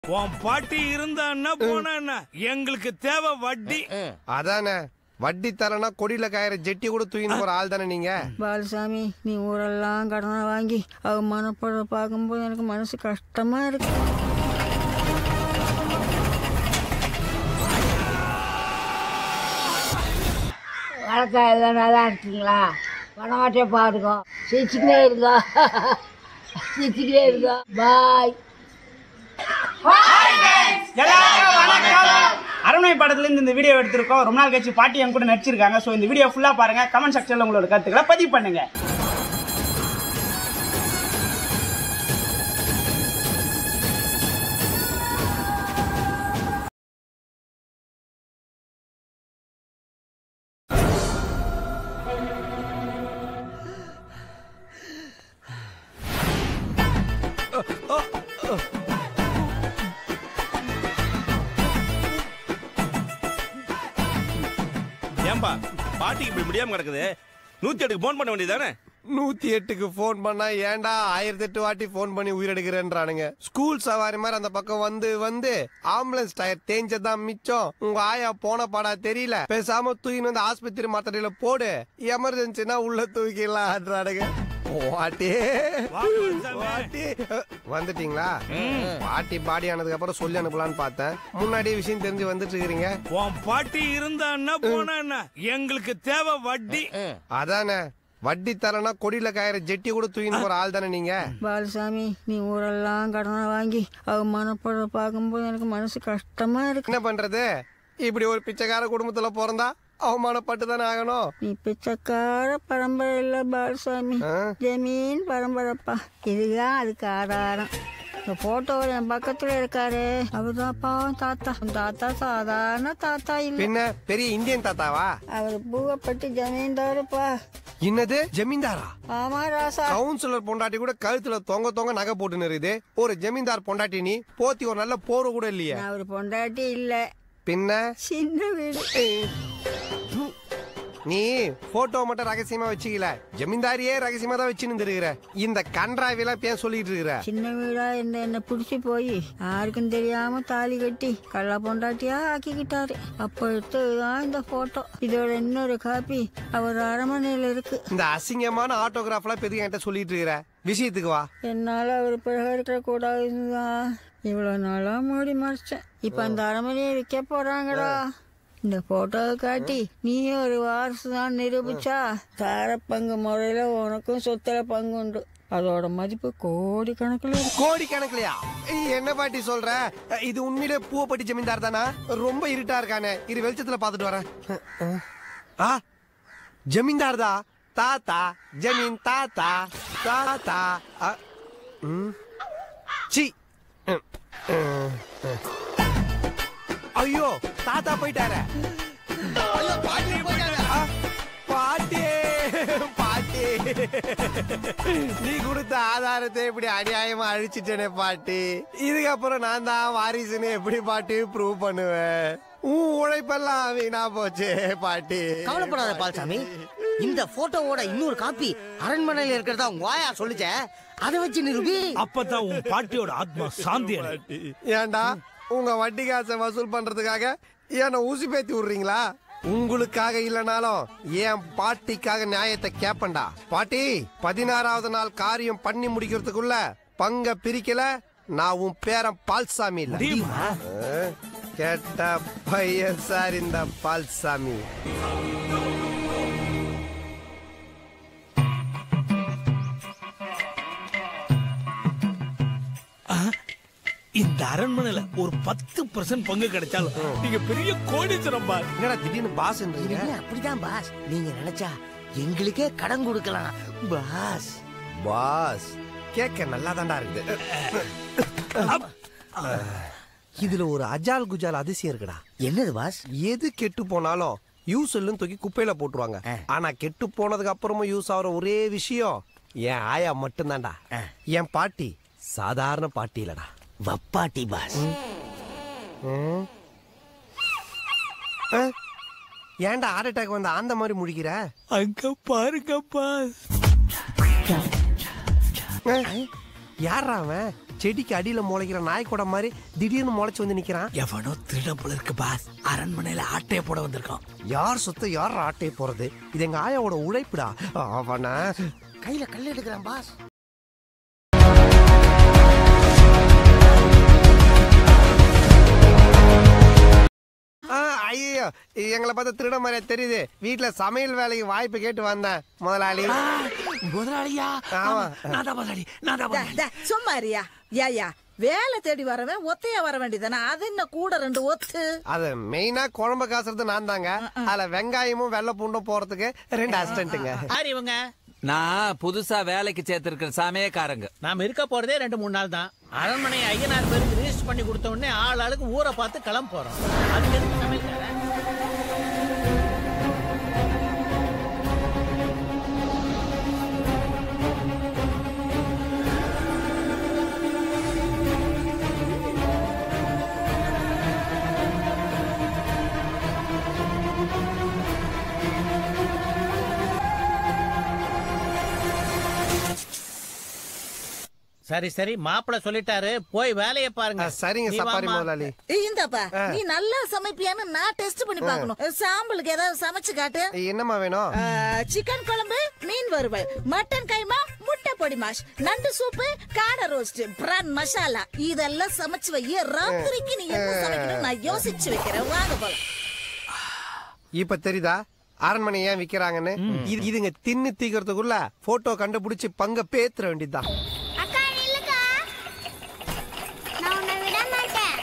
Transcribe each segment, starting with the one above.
உன் பாட்டி இருந்தான்னா போனா எங்களுக்கு தேவை வட்டி அதானே வட்டி தரனா கொடியில காயற ஜெட்டி கூட தூக்கின்னு போற ஆள் தானே நீங்க பாலசாமி நீ ஊரெல்லாம் கடனை வாங்கி அவமானப்பட பார்க்கும்போது எனக்கு மனசு கஷ்டமா இருக்கு வணக்கம் எல்லாம் நல்லா இருக்கீங்களா பணமாட்டே பாருங்க சிரிச்சுக்கிட்டே இருங்க சிரிச்சுக்கிட்டே இருங்க பாய் எல்லாருக்கும் வணக்கம் அரண்மனை படத்துல இருந்து இந்த வீடியோ எடுத்திருக்கோம் ரொம்ப நாள் கழிச்சு பாட்டி என் கூட நடிச்சிருக்காங்க ஸோ இந்த வீடியோ ஃபுல்லா பாருங்க கமெண்ட் செக்ஷன்ல உங்களோட கருத்துக்களை பதிவு பண்ணுங்க ஏன்பா பாட்டிக்கு இப்படி முடியாம கிடக்குது நூத்தி எட்டுக்கு போன் பண்ண வேண்டியதானே நூத்தி எட்டுக்கு போன் பண்ணா ஏன்டா ஆயிரத்தி எட்டு வாட்டி போன் பண்ணி உயிரெடுக்கிறேன்றானுங்க ஸ்கூல் சவாரி மாதிரி அந்த பக்கம் வந்து வந்து ஆம்புலன்ஸ் டயர் தேஞ்சதான் மிச்சம் உங்க ஆயா போன பாடா தெரியல பேசாம தூக்கின்னு வந்து ஆஸ்பத்திரி மாத்திரையில போடு எமர்ஜென்சினா உள்ள தூக்கிடலான்றானுங்க வாட்டி வாட்டி வந்துட்டீங்களா பாட்டி பாடி ஆனதுக்கு அப்புறம் சொல்லி அனுப்பலாம்னு பார்த்தேன் முன்னாடியே விஷயம் தெரிஞ்சு வந்துட்டு இருக்கிறீங்க உன் பாட்டி இருந்தான்னா போனா எங்களுக்கு தேவை வட்டி அதானே வட்டி தரனா கொடியில காயற ஜெட்டி கூட தூக்கின்னு போற ஆள் தானே நீங்க பாலசாமி நீ ஊரெல்லாம் கடனை வாங்கி அவமானப்பட பார்க்கும்போது எனக்கு மனசு கஷ்டமா இருக்கு என்ன பண்றது இப்படி ஒரு பிச்சைக்கார குடும்பத்துல பிறந்தா அவமானப்பட்டு தானே ஆகணும் நீ பிச்சைக்கார பரம்பரை இல்ல பாலசாமி ஆ? ஜமீன் பரம்பரைப்பா இதுதான் அதுக்கு ஆதாரம் இந்த போட்டோவில் என் பக்கத்துல இருக்காரு அவர்தான் பாவம் தாத்தா உன் தாத்தா சாதாரண தாத்தா இல்ல பின்ன பெரிய இந்தியன் தாத்தாவா அவர் பூவைப்பட்டு ஜமீன்தாருப்பா என்னது ஜமீன்தாரா ஆமா ராசா கவுன்சிலர் பொண்டாட்டி கூட கழுத்துல தொங்க தொங்க நகை போட்டுன்னு இருக்குது ஒரு ஜமீன்தார் பொண்டாட்டி நீ போத்தி ஒரு நல்ல போற கூட இல்லையே நான் ஒரு பொண்டாட்டி இல்ல பின்ன சின்ன வீடு நீ போட்டோ மட்டும் ரகசியமா வச்சுக்கல ஜமீன்தாரியே ரகசியமா தான் வச்சுன்னு இருக்கிற இந்த கன்றாவிலாம் பேர் சொல்லிட்டு இருக்கிற சின்ன வீடா இருந்த என்ன பிடிச்சி போய் யாருக்கும் தெரியாம தாலி கட்டி கள்ள பொண்டாட்டியா ஆக்கிக்கிட்டாரு அப்போ எடுத்ததுதான் இந்த போட்டோ இதோட இன்னொரு காப்பி அவர் அரண்மனையில இருக்கு இந்த அசிங்கமான ஆட்டோகிராஃப்லாம் பெரிய என்கிட்ட சொல்லிட்டு இருக்கிற விஷயத்துக்கு வா என்னால அவர் பிறகு இருக்க கூடாதுதான் இவ்வளவு நாளா மூடி மறைச்சேன் இப்ப அந்த அரண்மனையை விற்க போறாங்கடா இந்த போட்டோவை காட்டி நீ ஒரு வாரிசு தான் நிரூபிச்சா தார பங்கு முறையில உனக்கும் சொத்துல பங்கு உண்டு அதோட மதிப்பு கோடி கணக்குல இருக்கு கோடி கணக்குலயா என்ன பாட்டி சொல்ற இது உண்மையிலே பூவப்பட்டி ஜமீன்தார் தானா ரொம்ப இருட்டா இருக்கானே இரு வெளிச்சத்துல பாத்துட்டு வரேன் ஆ ஜமீன்தார் தான் தாத்தா ஜமீன் தாத்தா தாத்தா அ, ம். சி ம், ம், ம். ஐயோ தாத்தா போயிட்டாரே ஆ, பாட்டி பாட்டி நீ கொடுத்த ஆதாரத்தை இப்படி அநியாயமா அழிச்சிட்டேனே பாட்டி இதுக்கப்புறம் நான் தான் வாரிசுன்னு எப்படி பாட்டி ப்ரூவ் பண்ணுவேன் உன் உழைப்பெல்லாம் வீணா போச்சு பாட்டி கவலைப்படாத பால்சாமி இந்த போட்டோவோட இன்னொரு காப்பி அரண்மனையில இருக்கிறதா உங்க வாயா சொல்லுச்சே அதை வச்சு நிரூபி அப்பதான் உன் பாட்டியோட ஆத்மா சாந்தி அடையும். ஏன்டா உங்க வட்டி காசை வசூல் பண்றதுக்காக என்ன ஊசி பேத்தி விடுறீங்களா உங்களுக்காக இல்லனாலும் என் பாட்டிக்காக நியாயத்தை கேப்பண்டா பாட்டி பதினாறாவது நாள் காரியம் பண்ணி முடிக்கிறதுக்குள்ள பங்க பிரிக்கல நான் உன் பேரன் பால்சாமி இல்ல முடியுமா? ஆ, கேட்ட பையன் சார் இந்த பால்சாமி இந்த அரண்மனையில ஒரு பத்து பர்சன்ட் பங்கு கிடைச்சாலும் நீங்க பெரிய கோடீஸ்வரம் பார் என்னடா திடீர்னு பாஸ் இனிமே அப்படிதான் பாஸ் நீங்க நினைச்சா எங்களுக்கே கடன் கொடுக்கலாம் பாஸ் பாஸ் கேட்க நல்லா தாண்டா இருக்குது இதுல ஒரு அஜால் குஜால் அதிசயம் இருக்குடா என்னது பாஸ் எது கெட்டு போனாலும் யூஸ் இல்லைன்னு தூக்கி குப்பையில போட்டுருவாங்க ஆ. ஆனா கெட்டு போனதுக்கு அப்புறமும் யூஸ் ஆகுற ஒரே விஷயம் என் ஆயா மட்டும்தான்டா ஆ. என் பாட்டி சாதாரண பாட்டி இல்லடா வப்பாட்டி பாஸ் ம். ஆ? ஏன்டா ஹார்ட் அட்டாக் வந்து அந்த மாதிரி முழிக்கிற அங்க பாருங்கப்பா ஆ? யார்ரா அவன் செடிக்கு அடியில முளைக்கிற நாய்க்கூட மாதிரி திடீர்னு முளைச்சு வந்து நிக்கிறான் எவனோ திருட போல இருக்கு பாஸ் அரண்மனையில ஆட்டைய போட வந்திருக்கான் யார் சொத்து யார் ஆட்டையை போறது இது எங்க ஆயாவோட உழைப்புடா அவன கையில கல் எடுக்கிறான் பாஸ் ஐயோ எங்களை பார்த்தா திருட மாதிரியா தெரியுது வீட்டுல சமையல் வேலைக்கு வாய்ப்பு கேட்டு வந்தேன் முதலாளி முதலாளியா ஆமா. நான் தான் முதலாளி நான் தான் டே, முதலாளி டே, சும்மா இருயா ஏயா வேலை தேடி வரவன் ஒத்தையா வர வேண்டியதானே அது என்ன கூட ரெண்டு ஒத்து அது மெயினா குழம்பு காசுறது நான் தாங்க அதுல வெங்காயமும் வெள்ளை பூண்டும் போறதுக்கு ரெண்டு அசிஸ்டன்ட்டுங்க யார் இவங்க நான் புதுசா வேலைக்கு சேர்த்திருக்கிற சமயக்காரங்க நாம இருக்க போறதே ரெண்டு மூணு நாள் தான் அரண்மனை ஐயனார் பேருக்கு ரிஜிஸ்டர் பண்ணி கொடுத்த உடனே ஆள் ஆளுக்கு ஊரை பார்த்து கிளம்ப போறோம் அதுக்கு எதுக்கு சமையல்காரன்? சரி சரி மாப்பிள்ள சொல்லிட்டாரு போய் வேலையை பாருங்க ஆ, சரிங்க நீ சப்பாரி வாம்மா. முதலாளி இந்தாப்பா நீ நல்லா சமைப்பியான்னு நான் டெஸ்ட் பண்ணி பார்க்கணும் சாம்பலுக்கு ஏதாவது சமைச்சு காட்டு என்னம்மா வேணும் ஆ, சிக்கன் குழம்பு மீன் வறுவல் மட்டன் கைமா முட்டை பொடி மாஷ் நண்டு சூப்பு காடை ரோஸ்ட் பிரான் மசாலா இதெல்லாம் சமைச்சு வை ராத்திரிக்கு நீ என்ன சமைக்கணும் நான் யோசிச்சு வைக்கிறேன் வாங்க போலாம் இப்ப தெரியுதா அரண்மனை ஏன் விக்கிறாங்கன்னு இது இதுங்க தின்னு தீக்கிறதுக்குள்ள போட்டோ கண்டுபிடிச்சு பங்க பேத்துற வேண்டியதுதான் அக்கா நில்லுக்கா நான் உன்னை விட மாட்டேன்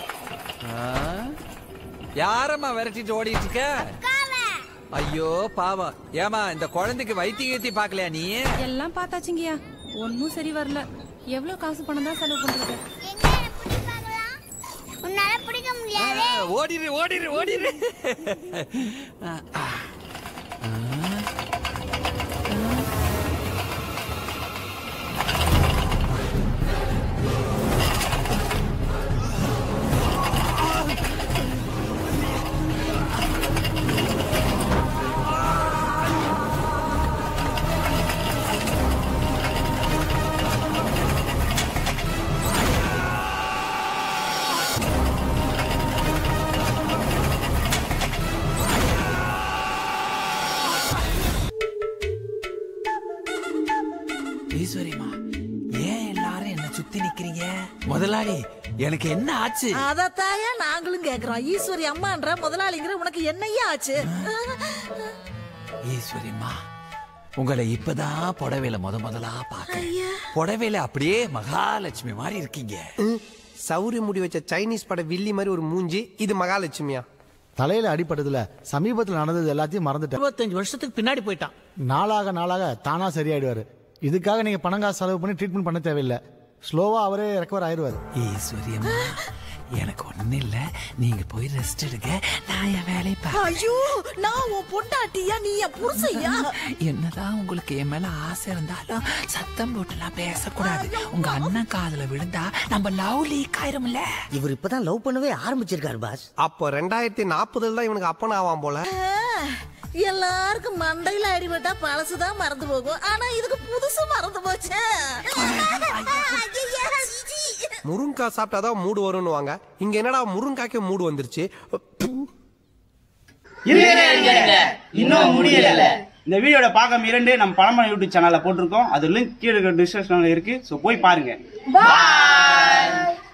யாரம்மா விரட்டிட்டு ஓடிட்டு இருக்க அக்காவை ஐயோ பாவம் ஏமா இந்த குழந்தைக்கு வைத்திய கீத்தி பாக்கலையா நீ எல்லாம் பார்த்தாச்சுங்கய்யா ஒன்னும் சரி வரல எவ்வளவு காசு பணம் தான் செலவு பண்றது எங்க என்னை பிடிச்சு பார்க்கலாம் உன்னால பிடிக்க முடியாது ஓடிரு ஓடிரு ஓடிரு ஆ, ஆ. ஆ. ஈஸ்வரிமா ஏன் எல்லாரும் என்ன சுத்தி நிக்கிறீங்க முதலாளி எனக்கு என்ன ஆச்சு அதத்தாயா நாங்களும் கேக்குறோம் ஈஸ்வரி அம்மான்ற முதலாளிங்கிற உனக்கு என்னையா ஆச்சு ஈஸ்வரிமா உங்களை இப்பதான் புடவையில முத முதலா பாக்க புடவையில அப்படியே மகாலட்சுமி மாதிரி இருக்கீங்க சௌரி முடி வச்ச சைனீஸ் பட வில்லி மாதிரி ஒரு மூஞ்சி இது மகாலட்சுமியா தலையில அடிபட்டதுல சமீபத்தில் நடந்தது எல்லாத்தையும் மறந்துட்டேன் இருபத்தஞ்சு வருஷத்துக்கு பின்னாடி போயிட்டான் நாளாக நாளாக தானா சரியாயிடுவாரு இதுக்காக நீங்க பணம் காசு செலவு பண்ணி ட்ரீட்மெண்ட் பண்ண தேவையில்லை ஸ்லோவா அவரே ரெக்கவர் ஆயிடுவாரு ஈஸ்வரியம்மா எனக்கு ஒண்ணு இல்ல நீங்க போய் ரெஸ்ட் எடுங்க நான் என் வேலையை பார்க்க ஐயோ நான் உன் பொண்டாட்டியா நீ என் புருஷையா என்னதான் உங்களுக்கு என் மேல ஆசை இருந்தாலும் சத்தம் போட்டுலாம் பேசக்கூடாது உங்க அண்ணன் காதுல விழுந்தா நம்ம லவ் லீக் ஆயிரும்ல இவர் இப்பதான் லவ் பண்ணவே ஆரம்பிச்சிருக்காரு பாஸ் அப்போ ரெண்டாயிரத்தி நாற்பதுல தான் இவனுக்கு அப்பன் ஆவான் போல எல்லாருக்கும் மண்டையில அடிபட்டா பழசுதான் மறந்து போகும் ஆனா இதுக்கு புதுசு மறந்து போச்சே முருங்காய் சாப்பிட்டாதான் மூடு வரும்னு வாங்க இங்க என்னடா முருங்காய்க்கு மூடு வந்துருச்சு இருங்க, இருங்க. இன்னும் முடியல இந்த வீடியோட பாகம் இரண்டு நம்ம பழமொழி யூடியூப் சேனல்ல போட்டிருக்கோம் அது லிங்க் கீழே டிஸ்கிரிப்ஷன்ல இருக்கு சோ போய் பாருங்க பாய்